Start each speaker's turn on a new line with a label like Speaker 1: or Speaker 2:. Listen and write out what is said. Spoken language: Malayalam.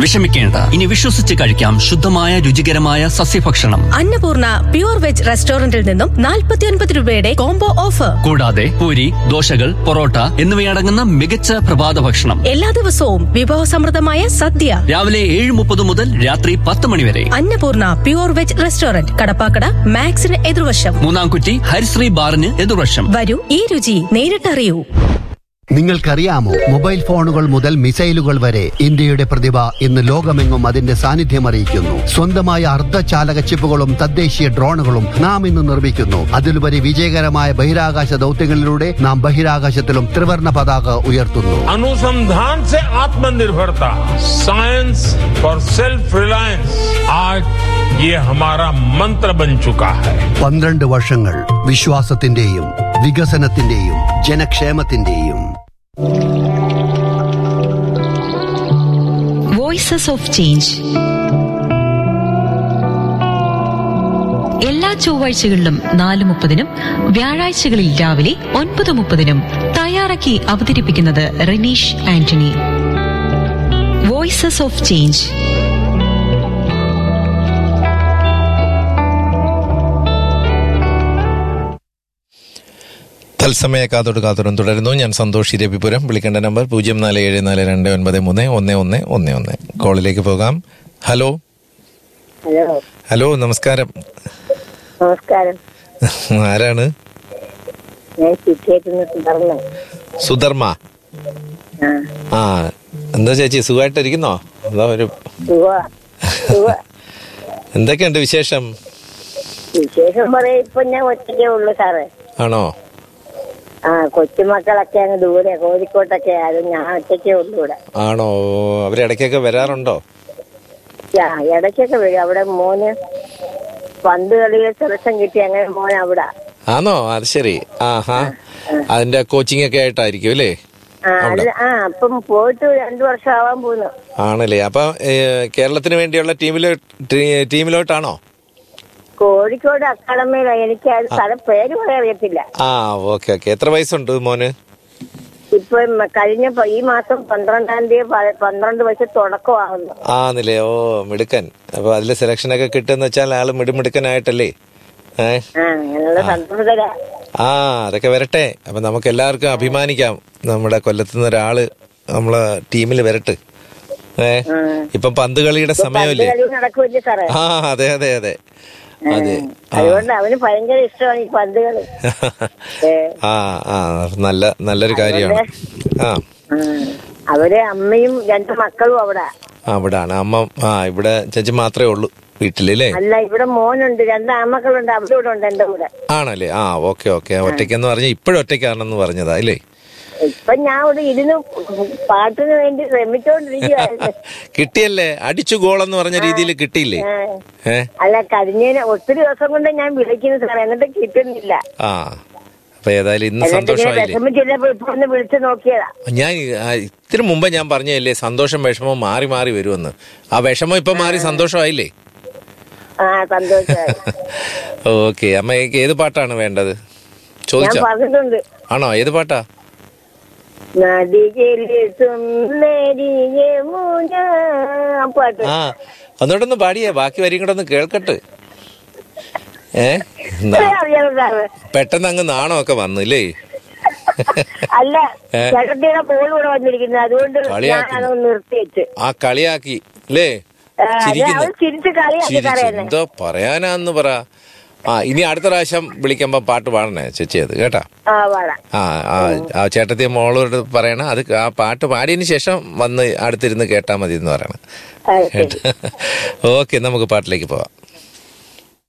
Speaker 1: വിഷമിക്കേണ്ട ഇനി വിശ്വസിച്ച് കഴിക്കാം ശുദ്ധമായ രുചികരമായ സസ്യഭക്ഷണം
Speaker 2: അന്നപൂർണ പ്യൂർ വെജ് റെസ്റ്റോറന്റിൽ നിന്നും 49 രൂപയുടെ കോംബോ ഓഫർ
Speaker 1: കൂടാതെ പൂരി ദോശകൾ പൊറോട്ട എന്നിവയടങ്ങുന്ന മികച്ച പ്രഭാത ഭക്ഷണം
Speaker 2: എല്ലാ ദിവസവും വിഭവസമൃദ്ധമായ സദ്യ
Speaker 1: രാവിലെ ഏഴ് മുപ്പത് മുതൽ രാത്രി പത്ത് മണി വരെ
Speaker 2: Annapurna pure veg restaurant Kadappakada മാക്സിന് എതിർവശം
Speaker 1: മൂന്നാംകുറ്റി ഹരിശ്രീ ബാറിന് എതിർവശം
Speaker 2: വരൂ ഈ രുചി നേരിട്ടറിയൂ
Speaker 3: നിങ്ങൾക്കറിയാമോ മൊബൈൽ ഫോണുകൾ മുതൽ മിസൈലുകൾ വരെ ഇന്ത്യയുടെ പ്രതിഭ ഇന്ന് ലോകമെങ്ങും അതിന്റെ സാന്നിധ്യം അറിയിക്കുന്നു സ്വന്തമായ അർദ്ധചാലക ചിപ്പുകളും തദ്ദേശീയ ഡ്രോണുകളും നാം ഇന്ന് നിർമ്മിക്കുന്നു അതിലുപരി വിജയകരമായ ബഹിരാകാശ ദൗത്യങ്ങളിലൂടെ നാം ബഹിരാകാശത്തിലും ത്രിവർണ പതാക ഉയർത്തുന്നു
Speaker 4: अनुसंधान से आत्मनिर्भरता साइंस फॉर सेल्फ रिलायंस आज ये हमारा मंत्र बन चुका है
Speaker 3: പന്ത്രണ്ട് വർഷങ്ങൾ വിശ്വാസത്തിന്റെയും വികസനത്തിന്റെയും ജനക്ഷേമത്തിന്റെയും
Speaker 5: വോയിസസ് ഓഫ് ചേഞ്ച് എല്ലാ ചൊവ്വാഴ്ചകളിലും നാല് മുപ്പതിനും വ്യാഴാഴ്ചകളിൽ രാവിലെ ഒൻപത് മുപ്പതിനും തയ്യാറാക്കി അവതരിപ്പിക്കുന്നത് Raneesh Antony voices of change
Speaker 6: തത്സമയ കാത്തോട് കാത്തോടും തുടരുന്നു ഞാൻ സന്തോഷ് രവിപുരം വിളിക്കേണ്ട നമ്പർ പൂജ്യം നാല് ഏഴ് നാല് രണ്ട് ഒൻപത് മൂന്ന് ഒന്ന് ഒന്ന് ഒന്ന് ഒന്ന് കോളിലേക്ക് പോകാം ഹലോ
Speaker 7: ഹലോ
Speaker 6: ഹലോ നമസ്കാരം
Speaker 7: നമസ്കാരം
Speaker 6: ആരാണ്
Speaker 7: ഞാൻ ചിറ്റേറ്റുന്ന സുധർമ്മ
Speaker 6: സുധർമ്മ
Speaker 7: ആ
Speaker 6: ആ എന്താ ചേച്ചി സുഖമായിട്ടിരിക്കുന്നോ അതോ ഒരു
Speaker 7: സുഖ സുഖ
Speaker 6: എന്തൊക്കെയുണ്ട് വിശേഷം
Speaker 7: വിശേഷം പറയാ ഇപ്പൊ ഞാൻ ഒറ്റയ്ക്കേ ഉള്ളു സാറേ
Speaker 6: ആണോ
Speaker 7: ആ കൊച്ചുമക്കളൊക്കെ അങ്ങ് ദൂരെ കോഴിക്കോട്ടൊക്കെ അത് ഞാൻ ഒറ്റയ്ക്കേ ഉള്ളു ഇവിടെ
Speaker 6: ആണോ അവരിടയ്ക്കൊക്കെ വരാറുണ്ടോ
Speaker 7: ആ, ഇടയ്ക്കൊക്കെ വരും അവിടെ മോന് പന്ത് കളിയിൽ സെലക്ഷൻ കിട്ടി അങ്ങനെ മോൻ അവിടെ
Speaker 6: ആണോ അത് ശരി ആഹാ അതിന്റെ കോച്ചിങ് ഒക്കെ ആയിട്ടായിരിക്കും അല്ലേ
Speaker 7: ആ അത് ആ അപ്പം പോയിട്ട് രണ്ടു വർഷം ആവാൻ പോകുന്നു
Speaker 6: ആണല്ലേ അപ്പൊ ഏ, കേരളത്തിന് വേണ്ടിയുള്ള ടീമിലോ ടീ- ടീമിലോട്ടാണോ
Speaker 7: കോഴിക്കോട് അക്കാഡമിയില എനിക്ക് അത് സ്ഥലം പേര് പറയാൻ അറിയത്തില്ല
Speaker 6: ആ ഓക്കെ ഓക്കെ എത്ര വയസ്സുണ്ട് മോന്
Speaker 7: ഇപ്പൊ മ- കഴിഞ്ഞ പ- ഈ മാസം പന്ത്രണ്ടാം തീയതി പ- പന്ത്രണ്ട് വയസ്സ് തുടക്കമാകുന്നു
Speaker 6: ആന്നില്ലേ ഓ മിടുക്കൻ അപ്പൊ അതില് സെലക്ഷൻ ഒക്കെ കിട്ടുന്ന വെച്ചാൽ ആള് മിടുമിടുക്കനായിട്ടല്ലേ ഏ
Speaker 7: ആ അങ്ങനെയുള്ള സന്തോഷകര
Speaker 6: ആ അതൊക്കെ വരട്ടെ അപ്പൊ നമുക്ക് എല്ലാവർക്കും അഭിമാനിക്കാം നമ്മുടെ കൊല്ലത്തുനിന്ന് ഒരാള് നമ്മളെ ടീമിൽ വരട്ടെ ഏ ഇപ്പം പന്ത് കളിയുടെ സമയമല്ലേ
Speaker 7: കളി നടക്കൂല്ലേ സാറേ
Speaker 6: ആ അതെ അതെ അതെ അതെ ആ
Speaker 7: അതുകൊണ്ട് അവന് ഭയങ്കര ഇഷ്ടമാണ് ഈ പന്ത് കളി ഏ,
Speaker 6: ആ ആ നല്ല നല്ലൊരു കാര്യമാണ് ആ
Speaker 7: ഉം. അവര് അമ്മയും രണ്ട് മക്കളും അവിടെ
Speaker 6: ആ ഇവിടാണ് അമ്മ ആ ഇവിടെ ചേച്ചി മാത്രമേ ഉള്ളൂ വീട്ടിലല്ലേ
Speaker 7: അല്ല ഇവിടെ മോനുണ്ട് രണ്ട് ആമക്കളുണ്ട് അവിടെ ഇവിടെ ഉണ്ട് എന്റെ കൂടെ
Speaker 6: ആണല്ലേ ആ ഓക്കെ ഓക്കെ ഒറ്റയ്ക്കെന്ന് പറഞ്ഞ ഇപ്പോഴും ഒറ്റയ്ക്കാണെന്ന് പറഞ്ഞതാ അല്ലേ
Speaker 7: ഇപ്പൊ ഞാൻ ഇവിടെ ഇരുന്ന് പാട്ടിന് വേണ്ടി ശ്രമിച്ചോണ്ടിരിക്കുകയായിരുന്നു
Speaker 6: കിട്ടിയല്ലേ അടിച്ചു ഗോളെന്ന് പറഞ്ഞ രീതിയിൽ കിട്ടിയില്ലേ
Speaker 7: ഏ.
Speaker 6: ഏ
Speaker 7: അല്ല കഴിഞ്ഞ ഒത്തിരി ദിവസം കൊണ്ട് ഞാൻ വിളിക്കുന്നു സാറേ എന്നിട്ട് കിട്ടുന്നില്ല
Speaker 6: ആ അപ്പൊ ഏതായാലും ഇന്ന്
Speaker 7: എന്നിട്ട് ഇങ്ങനെ
Speaker 6: സന്തോഷമായില്ലേ
Speaker 7: വിഷമിച്ചില്ലപ്പോ ഇപ്പൊ ഒന്ന് വിളിച്ചു നോക്കിയതാ
Speaker 6: ഞാൻ ആ, ഇത്തിരി മുമ്പ് ഞാൻ പറഞ്ഞല്ലേ സന്തോഷം വിഷമം മാറി മാറി വരുമെന്ന് ആ വിഷമം ഇപ്പൊ മാറി സന്തോഷമായില്ലേ
Speaker 7: ആ സന്തോഷമായി
Speaker 6: ഓക്കെ അമ്മയ്ക്ക് ഏത് പാട്ടാണ് വേണ്ടത്
Speaker 7: ഞാൻ
Speaker 6: ചോദിച്ചോ
Speaker 7: പറഞ്ഞിട്ടുണ്ട്
Speaker 6: ആണോ ഏത് പാട്ടാ
Speaker 7: നദിയിലെ സുന്ദരി യമുന ആ പാട്ട്
Speaker 6: ആ ഒന്നുകൂടെ പാടിയേ ബാക്കി വരിയും കൂടെ ഒന്ന് കേൾക്കട്ടെ ഏ ന-
Speaker 7: ഇത്രയും അറിയാമോ സാറ്
Speaker 6: പെട്ടെന്ന് അങ്ങ് നാണമൊക്കെ വന്നില്ലേ
Speaker 7: അല്ല
Speaker 6: ഏ?
Speaker 7: ചേട്ടത്തിയുടെ കോൾ ഇവിടെ വന്നിരിക്കുന്നത് അതുകൊണ്ട് ഞാൻ
Speaker 6: കളിയാക്കുന്നു.
Speaker 7: അതൊന്ന് നിർത്തി വെച്ച്
Speaker 6: ആ കളിയാക്കി അല്ലേ
Speaker 7: ആ, അത്
Speaker 6: ചിരിക്കുന്നു
Speaker 7: അവൾ ചിരിച്ച് കളിയാക്കി സാറേ
Speaker 6: ചിരിച്ചു
Speaker 7: എന്നെ
Speaker 6: എന്തോ പറയാനാന്ന് പറ ആ ഇനി അടുത്ത പ്രാവശ്യം വിളിക്കുമ്പോ പാട്ട് പാടണേ ചേച്ചി അത് കേട്ടാ
Speaker 7: ആ പാടാം
Speaker 6: ആ ആ ആ ചേട്ടത്തി മോളോട് പറയണ അത് ആ പാട്ട് പാടിയതിന് ശേഷം വന്ന് അടുത്തിരുന്ന് കേട്ടാ മതി എന്ന് പറയണം
Speaker 7: ആ, ശരി.
Speaker 6: ഓക്കെ നമുക്ക് പാട്ടിലേക്ക് പോവാം